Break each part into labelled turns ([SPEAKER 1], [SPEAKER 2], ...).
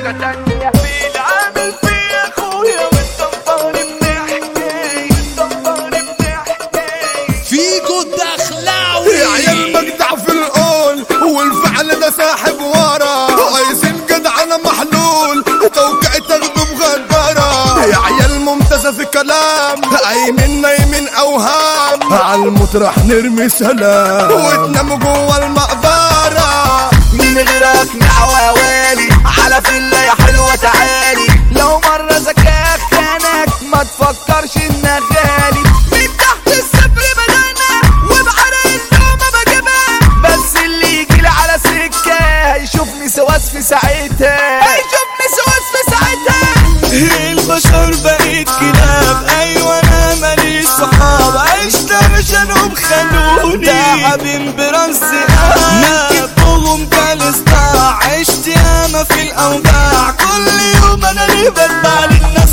[SPEAKER 1] زوجة تانية بالعامل في اخويا وانت مفارم ضحكي انت مفارم ضحكي
[SPEAKER 2] فيكو الدخلاوي
[SPEAKER 3] يا عيال مجدع في القول والفعل ده ساحب ورا عايزين جدع انا محلول توقعي تاخده بغدارة يا عيال ممتازة في كلام قايمين نايمين اوهام على المطرح نرمي سلام وتناموا جوه المقبرة
[SPEAKER 1] من غيرك نعواوالي على فيلا يا حلوة تعالي لو مرة ذكاك كانك ما تفكرش انك غالي من تحت الصفر بدأنا وبعرق النوم بجيبها بس اللي يجيلي على سكة هيشوفني سواس في ساعتها هيشوفني سواس في ساعتها
[SPEAKER 4] البشر بقيت كلاب ايوه انا ماليش صحاب عشت عشانهم خلوني تعبين براسي من كتبهم جالس ضاع عشت ياما في الاوجاع كل يوم انا ليه بتبع للناس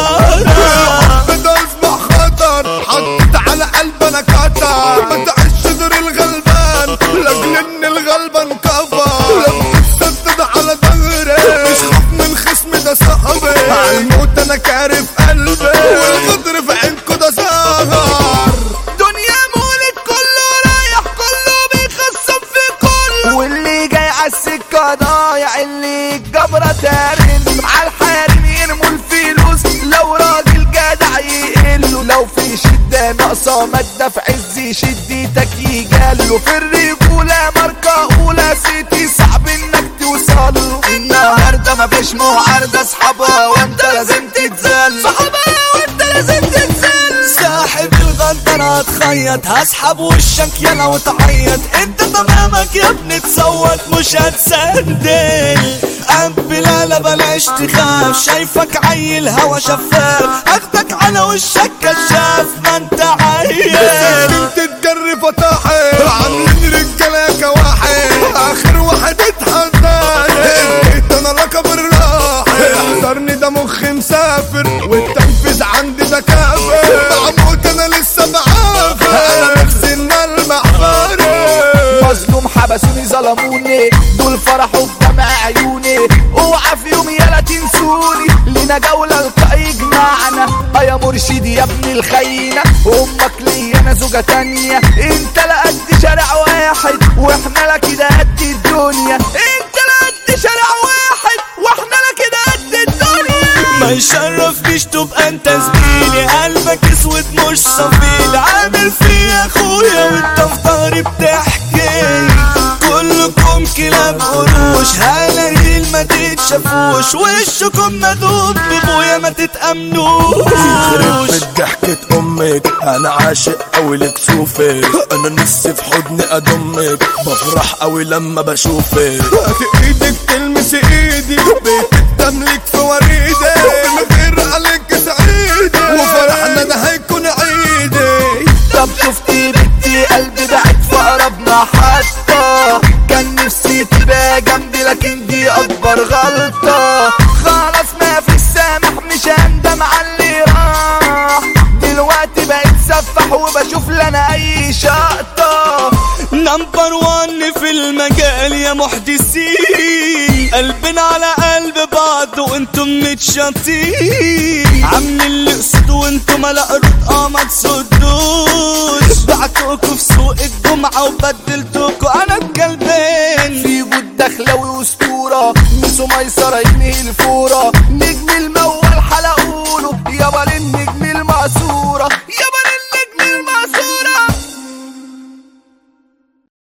[SPEAKER 4] غدارة
[SPEAKER 3] بدا اصبح خطر حطيت على قلب انا كتر ما تعيش دور الغلبان لاجل ان الغلبان كفر لما تسدد على ظهري مش خاف من خصمي ده صاحبي على الموت انا كارف قلبي والغدر في عينكو ده سهر
[SPEAKER 1] دنيا مولد كله رايح كله بيخصم في كله واللي جاي عالسكة ضايع اللي الجبرة تارن عالحارم يرموا الفلوس لو راجل جدع يقله لو في شدة ناقصة مادة في عز شدتك يجاله في الرجولة ماركة أولى سيتي صعب إنك توصله النهاردة مفيش معارضة أصحابها وأنت لازم تتذل صحابها وأنت لازم تتذل
[SPEAKER 4] ساحب الغدر هتخيط هسحب وشك يلا وتعيط انت تمامك يا ابني تصوت مش هتسندل قبل لا بلاش تخاف شايفك عيل هوا شفاف اخدك على وشك كشاف ما انت عيل
[SPEAKER 3] انت تجري فتاحي عاملين رجاله كواحد اخر واحد اتحداني اديت انا لقب الراحل احذرني ده مخي مسافر والتنفيذ عندي ده كافر بعمود انا لسه بعافر انا نفسي ان المحفره
[SPEAKER 1] مظلوم حبسوني ظلموني دول فرحوا بدمع عيوني اوعى في يوم يلا تنسوني لينا جولة القاء يجمعنا اه يا مرشد يا ابن الخينة امك ليا انا زوجة تانية انت لا قد شارع واحد واحنا لا كده قد الدنيا انت لا قد شارع واحد واحنا لا كده قد الدنيا
[SPEAKER 4] ما يشرفنيش تبقى انت زميلي قلبك اسود مش صفيلي عامل فيا اخويا وانت في ظهري بتحكي كلكم كلاب قروش هلاقي ما تتشافوش وشكم مدوب بابويا ما تتأمنوش
[SPEAKER 5] يخرب ضحكة امك انا عاشق اوي لكسوفك انا نفسي في حضني اضمك بفرح اوي لما بشوفك
[SPEAKER 3] هات ايدك تلمس ايدي بيتك تملك في وريدي من غير عليك سعيدي وفرحنا ده هيكون عيدي
[SPEAKER 1] طب شفتي بنتي قلبي بعت في اقرب محطة كان نفسي تبقى جنبي لكن دي اكبر غلطة خلاص ما في السامح مش هندم على اللي راح دلوقتي بقيت سفح وبشوف لنا اي شقطة
[SPEAKER 4] نمبر وان في المجال يا محدثين قلبنا على قلب بعض وانتم متشاطين عاملين اللي قصدوا وانتم لا اه ما تصدوش بعتوكوا في سوق الجمعة وبدلتوكوا انا الكلبين
[SPEAKER 1] في جود دخلاوي واسطورة ميسو ميسرة ينهي الفورة نجم المول حلقوله يابا للنجم